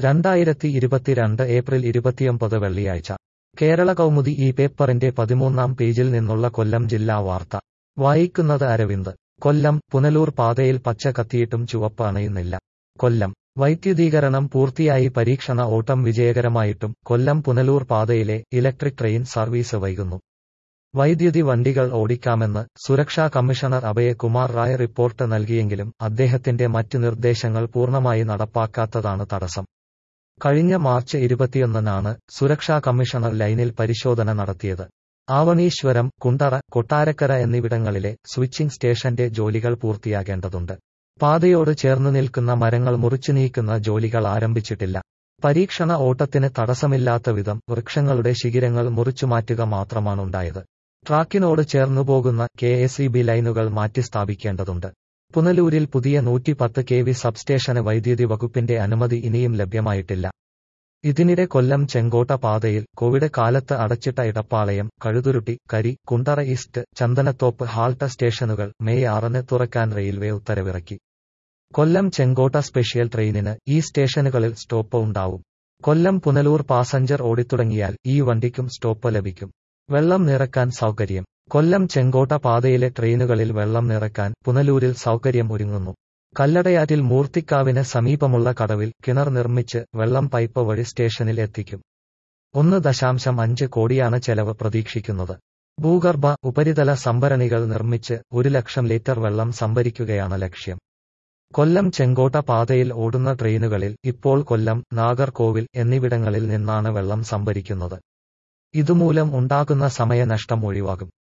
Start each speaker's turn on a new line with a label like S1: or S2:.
S1: രണ്ടായിരത്തി ഇരുപത്തിരണ്ട് ഏപ്രിൽ ഇരുപത്തിയൊമ്പത് വെള്ളിയാഴ്ച കേരള കൗമുദി ഈ പേപ്പറിന്റെ പതിമൂന്നാം പേജിൽ നിന്നുള്ള കൊല്ലം ജില്ലാ വാർത്ത വായിക്കുന്നത് അരവിന്ദ് കൊല്ലം പുനലൂർ പാതയിൽ പച്ച കത്തിയിട്ടും ചുവപ്പ് അണയുന്നില്ല കൊല്ലം വൈദ്യുതീകരണം പൂർത്തിയായി പരീക്ഷണ ഓട്ടം വിജയകരമായിട്ടും കൊല്ലം പുനലൂർ പാതയിലെ ഇലക്ട്രിക് ട്രെയിൻ സർവീസ് വൈകുന്നു വൈദ്യുതി വണ്ടികൾ ഓടിക്കാമെന്ന് സുരക്ഷാ കമ്മീഷണർ അഭയകുമാർ റായ് റിപ്പോർട്ട് നൽകിയെങ്കിലും അദ്ദേഹത്തിന്റെ മറ്റ് നിർദ്ദേശങ്ങൾ പൂർണ്ണമായി നടപ്പാക്കാത്തതാണ് തടസ്സം കഴിഞ്ഞ മാർച്ച് ഇരുപത്തിയൊന്നിനാണ് സുരക്ഷാ കമ്മീഷണർ ലൈനിൽ പരിശോധന നടത്തിയത് ആവണീശ്വരം കുണ്ടറ കൊട്ടാരക്കര എന്നിവിടങ്ങളിലെ സ്വിച്ചിംഗ് സ്റ്റേഷന്റെ ജോലികൾ പൂർത്തിയാകേണ്ടതുണ്ട് പാതയോട് ചേർന്ന് നിൽക്കുന്ന മരങ്ങൾ മുറിച്ചു നീക്കുന്ന ജോലികൾ ആരംഭിച്ചിട്ടില്ല പരീക്ഷണ ഓട്ടത്തിന് തടസ്സമില്ലാത്ത വിധം വൃക്ഷങ്ങളുടെ ശിഖിരങ്ങൾ മുറിച്ചുമാറ്റുക മാത്രമാണുണ്ടായത് ട്രാക്കിനോട് ചേർന്നുപോകുന്ന കെ എസ് ഇ ബി ലൈനുകൾ മാറ്റി സ്ഥാപിക്കേണ്ടതുണ്ട് പുനലൂരിൽ പുതിയ നൂറ്റിപ്പത്ത് കെ വി സബ്സ്റ്റേഷന് വൈദ്യുതി വകുപ്പിന്റെ അനുമതി ഇനിയും ലഭ്യമായിട്ടില്ല ഇതിനിടെ കൊല്ലം ചെങ്കോട്ട പാതയിൽ കോവിഡ് കാലത്ത് അടച്ചിട്ട ഇടപ്പാളയം കഴുതുരുട്ടി കരി കുണ്ടറ ഈസ്റ്റ് ചന്ദനത്തോപ്പ് ഹാൾട്ട സ്റ്റേഷനുകൾ മെയ് ആറിന് തുറക്കാൻ റെയിൽവേ ഉത്തരവിറക്കി കൊല്ലം ചെങ്കോട്ട സ്പെഷ്യൽ ട്രെയിനിന് ഈ സ്റ്റേഷനുകളിൽ സ്റ്റോപ്പ് ഉണ്ടാവും കൊല്ലം പുനലൂർ പാസഞ്ചർ ഓടിത്തുടങ്ങിയാൽ ഈ വണ്ടിക്കും സ്റ്റോപ്പ് ലഭിക്കും വെള്ളം നിറക്കാൻ സൗകര്യം കൊല്ലം ചെങ്കോട്ട പാതയിലെ ട്രെയിനുകളിൽ വെള്ളം നിറക്കാൻ പുനലൂരിൽ സൗകര്യം ഒരുങ്ങുന്നു കല്ലടയാറ്റിൽ മൂർത്തിക്കാവിന് സമീപമുള്ള കടവിൽ കിണർ നിർമ്മിച്ച് വെള്ളം പൈപ്പ് വഴി സ്റ്റേഷനിൽ എത്തിക്കും ഒന്ന് ദശാംശം അഞ്ച് കോടിയാണ് ചെലവ് പ്രതീക്ഷിക്കുന്നത് ഭൂഗർഭ ഉപരിതല സംഭരണികൾ നിർമ്മിച്ച് ഒരു ലക്ഷം ലിറ്റർ വെള്ളം സംഭരിക്കുകയാണ് ലക്ഷ്യം കൊല്ലം ചെങ്കോട്ട പാതയിൽ ഓടുന്ന ട്രെയിനുകളിൽ ഇപ്പോൾ കൊല്ലം നാഗർകോവിൽ എന്നിവിടങ്ങളിൽ നിന്നാണ് വെള്ളം സംഭരിക്കുന്നത് ഇതുമൂലം ഉണ്ടാകുന്ന സമയനഷ്ടം ഒഴിവാകും